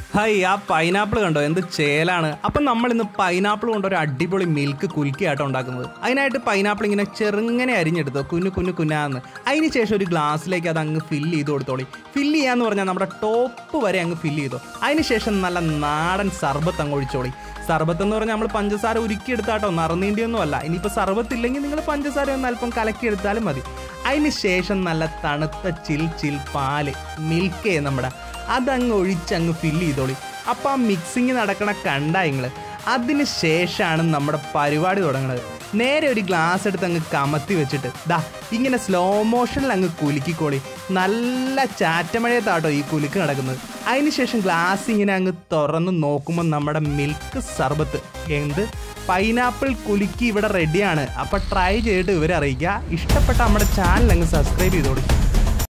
high ആ pineapple കണ്ടോ എന്ത് ചേലാണ് അപ്പം നമ്മൾ ഇന്ന് പൈനാപ്പിൾ കൊണ്ട് ഒരു അടിപൊളി മിൽക്ക് കുലുക്കിയാട്ടോ ഉണ്ടാക്കുന്നത് അതിനായിട്ട് പൈനാപ്പിൾ ഇങ്ങനെ ചെറുങ്ങനെ അരിഞ്ഞെടുത്തോ കുഞ്ഞു കുഞ്ഞു കുഞ്ഞാന്ന് അതിന് ശേഷം ഒരു ഗ്ലാസ്സിലേക്ക് അത് അങ്ങ് ഫില്ല് ചെയ്ത് കൊടുത്തോളി ഫില്ല് ചെയ്യാന്ന് പറഞ്ഞാൽ നമ്മുടെ ടോപ്പ് വരെ അങ്ങ് ഫില്ല് ചെയ്തോ അതിന് ശേഷം നല്ല നാടൻ സർബത്ത് അങ്ങ് ഒഴിച്ചോളി സർബത്ത് എന്ന് പറഞ്ഞാൽ നമ്മൾ പഞ്ചസാര ഉരുക്കിയെടുത്താട്ടോ നറുനീണ്ടിയൊന്നും അല്ല ഇനിയിപ്പോൾ സർബത്ത് ഇല്ലെങ്കിൽ നിങ്ങൾ പഞ്ചസാര ഒന്ന് അല്പം കലക്കിയെടുത്താലും മതി അതിന് ശേഷം നല്ല തണുത്ത ചിൽ ചിൽ പാല് മിൽക്കേ നമ്മുടെ അതങ്ങ് ഒഴിച്ചങ്ങ് ഫില്ല് ചെയ്തോളി അപ്പോൾ ആ മിക്സിങ് നടക്കണ കണ്ട നിങ്ങൾ അതിന് ശേഷമാണ് നമ്മുടെ പരിപാടി തുടങ്ങുന്നത് നേരെ ഒരു ഗ്ലാസ് എടുത്ത് അങ്ങ് കമത്തി വെച്ചിട്ട് ദാ ഇങ്ങനെ സ്ലോ മോഷനിൽ അങ്ങ് കുലുക്കിക്കോളി നല്ല ചാറ്റമഴയത്താട്ടോ ഈ കുലുക്ക് നടക്കുന്നത് അതിനുശേഷം ഗ്ലാസ് ഇങ്ങനെ അങ്ങ് തുറന്ന് നോക്കുമ്പോൾ നമ്മുടെ മിൽക്ക് സർബത്ത് എന്ത് പൈനാപ്പിൾ കുലുക്കി ഇവിടെ റെഡിയാണ് അപ്പോൾ ട്രൈ ചെയ്തിട്ട് ഇവരെ അറിയിക്കുക ഇഷ്ടപ്പെട്ട നമ്മുടെ ചാനൽ അങ്ങ് സബ്സ്ക്രൈബ് ചെയ്തോളൂ